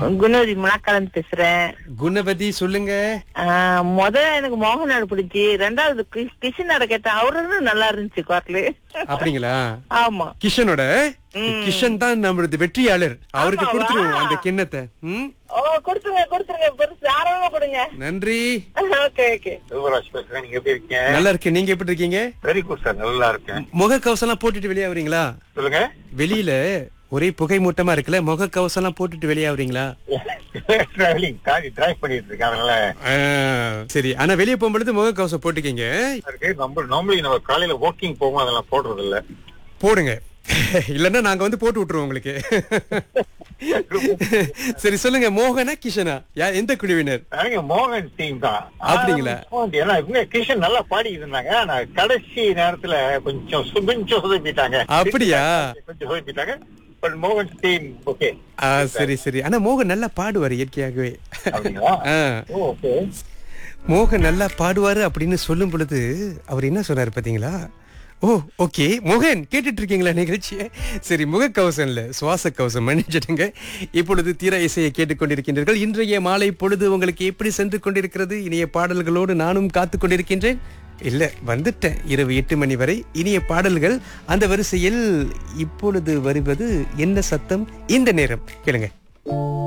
குணவதி முனாக்காலன் பேசுறேன் குணபதி சொல்லுங்க ஆஹ் முத எனக்கு மோகன்லால் பிடிச்சி ரெண்டாவது கிஷ்- கிஷனோட கேட்டேன் அவரு நல்லா இருந்துச்சு குரலு அப்படிங்களா ஆமா கிஷனோட கிஷன் தான் நம்மளது வெற்றியாளர் அவருக்கு ஆமாவா? கொடுத்துருவோம் அந்த கிண்ணத்தை ம்? ஓ கொடுத்துருங்க கொடுத்துருங்க பெருசு ஆரம்பமா கொடுங்க நன்றி ஓகே ஓகே செல்வராஜ் பேசுறேன் நீங்க எப்படி இருக்கீங்க நல்லா இருக்கு நீங்க எப்படி இருக்கீங்க வெரி குட் சார் நல்லா இருக்கேன் முக கவசம் போட்டுட்டு வெளியே வரீங்களா சொல்லுங்க வெளியில ஒரே புகை மூட்டமா இருக்குல்ல முக கவசம் எல்லாம் போட்டுட்டு வெளியே வரீங்களா டிராவலிங் காரி டிரைவ் பண்ணிட்டு இருக்கேன் அதனால சரி ஆனா வெளியே போகும்பொழுது முக கவசம் போட்டுக்கீங்க இருக்கு நம்ம நார்மலி நம்ம காலையில வாக்கிங் போவோம் அதெல்லாம் போடுறது இல்ல போடுங்க இல்லன்னா நாங்க வந்து போட்டு விட்டுருவோம் உங்களுக்கு சரி சொல்லுங்க மோகனா கிஷனா யா எந்த குழுவினர் எனக்கு மோகன் டீம் தான் அப்படிங்களா? ஆனா, ஏன்னா இவங்க கிஷன் நல்லா பாடிட்டு இருந்தாங்க ஆனா கடைசி நேரத்துல கொஞ்சம் சு- கொஞ்சம் சொதப்பிட்டாங்க அப்படியா? கொஞ்சம் சொதப்பிட்டாங்க பட் மோகன் டீம் ஓகே ஆ, சரி சரி ஆனா மோகன் நல்லா பாடுவாரு இயற்கையாகவே அப்படிங்களா ஆ, ஓகே மோகன் நல்லா பாடுவாரு அப்படின்னு சொல்லும் பொழுது அவர் என்ன சொன்னாரு பாத்தீங்களா ஓ ஓகே மோகன் கேட்டுட்டு இருக்கீங்களா நிகழ்ச்சியை சரி முகக்கவசம் இல்ல சுவாச கவசம் மன்னிச்சிடுங்க இப்பொழுது தீர இசையை கேட்டுக்கொண்டிருக்கின்றீர்கள் இன்றைய மாலை பொழுது உங்களுக்கு எப்படி சென்று கொண்டிருக்கிறது இனிய பாடல்களோடு நானும் காத்து கொண்டிருக்கின்றேன் இல்ல வந்துட்டேன் இரவு எட்டு மணி வரை இனிய பாடல்கள் அந்த வரிசையில் இப்பொழுது வருவது என்ன சத்தம் இந்த நேரம் கேளுங்க